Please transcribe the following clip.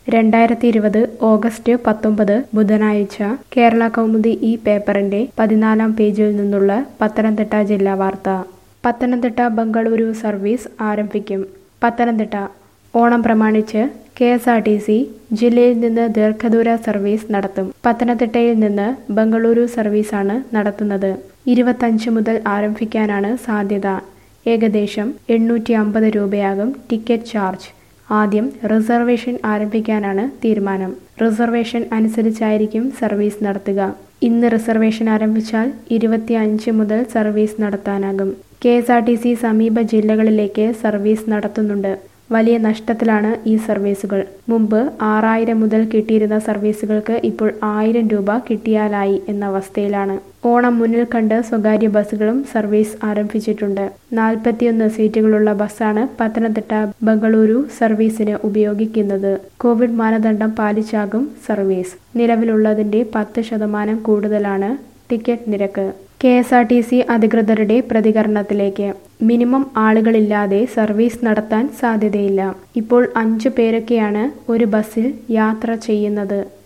രണ്ടായിരത്തി ഇരുപത് ഓഗസ്റ്റ് പത്തൊമ്പത് ബുധനാഴ്ച കേരള കൗമുദി ഈ പേപ്പറിന്റെ പതിനാലാം പേജിൽ നിന്നുള്ള പത്തനംതിട്ട ജില്ലാ വാർത്ത പത്തനംതിട്ട ബംഗളൂരു സർവീസ് ആരംഭിക്കും പത്തനംതിട്ട ഓണം പ്രമാണിച്ച് K S R T C ജില്ലയിൽ നിന്ന് ദീർഘദൂര സർവീസ് നടത്തും പത്തനംതിട്ടയിൽ നിന്ന് ബംഗളൂരു സർവീസാണ് നടത്തുന്നത് ഇരുപത്തഞ്ച് മുതൽ ആരംഭിക്കാനാണ് സാധ്യത ഏകദേശം എണ്ണൂറ്റി അമ്പത് രൂപയാകും ടിക്കറ്റ് ചാർജ് ആദ്യം റിസർവേഷൻ ആരംഭിക്കാനാണ് തീരുമാനം റിസർവേഷൻ അനുസരിച്ചായിരിക്കും സർവീസ് നടത്തുക ഇന്ന് റിസർവേഷൻ ആരംഭിച്ചാൽ ഇരുപത്തി അഞ്ച് മുതൽ സർവീസ് നടത്താനാകും K S R T C സമീപ ജില്ലകളിലേക്ക് സർവീസ് നടത്തുന്നുണ്ട് വലിയ നഷ്ടത്തിലാണ് ഈ സർവീസുകൾ മുമ്പ് ആറായിരം മുതൽ കിട്ടിയിരുന്ന സർവീസുകൾക്ക് ഇപ്പോൾ ആയിരം രൂപ കിട്ടിയാലായി എന്ന അവസ്ഥയിലാണ് ഓണം മുന്നിൽ കണ്ട് സ്വകാര്യ ബസ്സുകളും സർവീസ് ആരംഭിച്ചിട്ടുണ്ട് നാൽപ്പത്തിയൊന്ന് സീറ്റുകളുള്ള ബസ്സാണ് പത്തനംതിട്ട ബംഗളൂരു സർവീസിന് ഉപയോഗിക്കുന്നത് കോവിഡ് മാനദണ്ഡം പാലിച്ചാകും സർവീസ് നിലവിലുള്ളതിന്റെ പത്ത് ശതമാനം കൂടുതലാണ് ടിക്കറ്റ് നിരക്ക് K S R T C അധികൃതരുടെ പ്രതികരണത്തിലേക്ക് മിനിമം ആളുകളില്ലാതെ സർവീസ് നടത്താൻ സാധ്യതയില്ല ഇപ്പോൾ അഞ്ചു പേരൊക്കെയാണ് ഒരു ബസ്സിൽ യാത്ര ചെയ്യുന്നത്